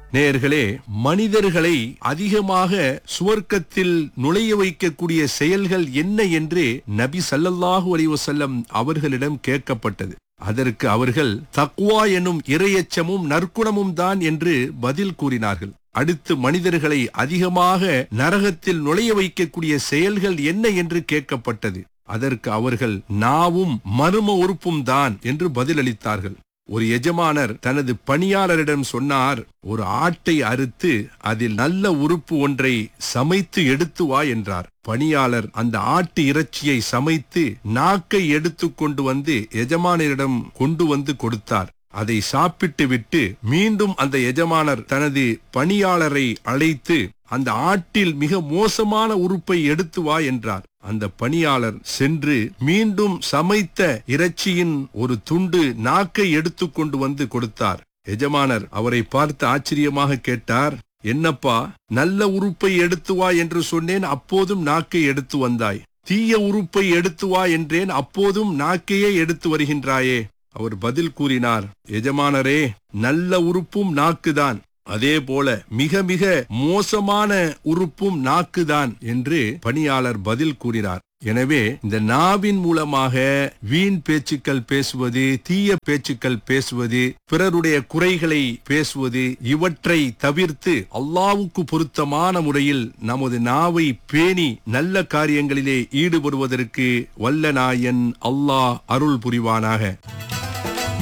நேயர்களே மனிதர்களை அதிகமாக சுவர்க்கத்தில் நுழைய வைக்கக்கூடிய செயல்கள் என்ன என்று நபி ஸல்லல்லாஹு அலைஹி வஸல்லம் அவர்களிடம் கேட்கப்பட்டது அதற்கு அவர்கள் தக்வா எனும் இரையச்சமும் நற்குணமும் தான் என்று பதில் கூறினார்கள் அடுத்து மனிதர்களை அதிகமாக நரகத்தில் நுழைய வைக்கக்கூடிய செயல்கள் என்ன என்று கேட்கப்பட்டது அதற்கு அவர்கள் நாவும் மர்ம உறுப்பும் தான் என்று பதிலளித்தார்கள் ஒரு எஜமானர் தனது பணியாளரிடம் சொன்னார் ஒரு ஆட்டை அறுத்து அதில் நல்ல உறுப்பு ஒன்றை சமைத்து எடுத்து வா என்றார் பணியாளர் அந்த ஆட்டு இறைச்சியை சமைத்து நாக்கை எடுத்து கொண்டு வந்து எஜமானரிடம் கொண்டு வந்து கொடுத்தார் அதை சாப்பிட்டு விட்டு மீண்டும் அந்த எஜமானர் தனது பணியாளரை அழைத்து அந்த ஆட்டில் மிக மோசமான உறுப்பை எடுத்து வா என்றார் அந்த பணியாளர் சென்று மீண்டும் சமைத்த இறைச்சியின் ஒரு துண்டு நாக்கை எடுத்து கொண்டு வந்து கொடுத்தார் எஜமானர் அவரை பார்த்து ஆச்சரியமாக கேட்டார் என்னப்பா நல்ல உறுப்பை எடுத்து வா என்று சொன்னேன் அப்போதும் நாக்கை எடுத்து வந்தாய் தீய உறுப்பை எடுத்து வா என்றேன் அப்போதும் நாக்கையே எடுத்து வருகின்றாயே அவர் பதில் கூறினார் எஜமானரே நல்ல உறுப்பும் நாக்குதான் அதே போல மிக மிக மோசமான உறுப்பும் நாக்குதான் என்று பணியாளர் பதில் கூறினார் எனவே இந்த நாவின் மூலமாக வீண் பேச்சுக்கள் பேசுவது தீய பேச்சுக்கள் பேசுவது பிறருடைய குறைகளை பேசுவது இவற்றை தவிர்த்து அல்லாவுக்கு பொருத்தமான முறையில் நமது நாவை பேணி நல்ல காரியங்களிலே ஈடுபடுவதற்கு வல்ல நாயன் அல்லாஹ் அருள் புரிவானாக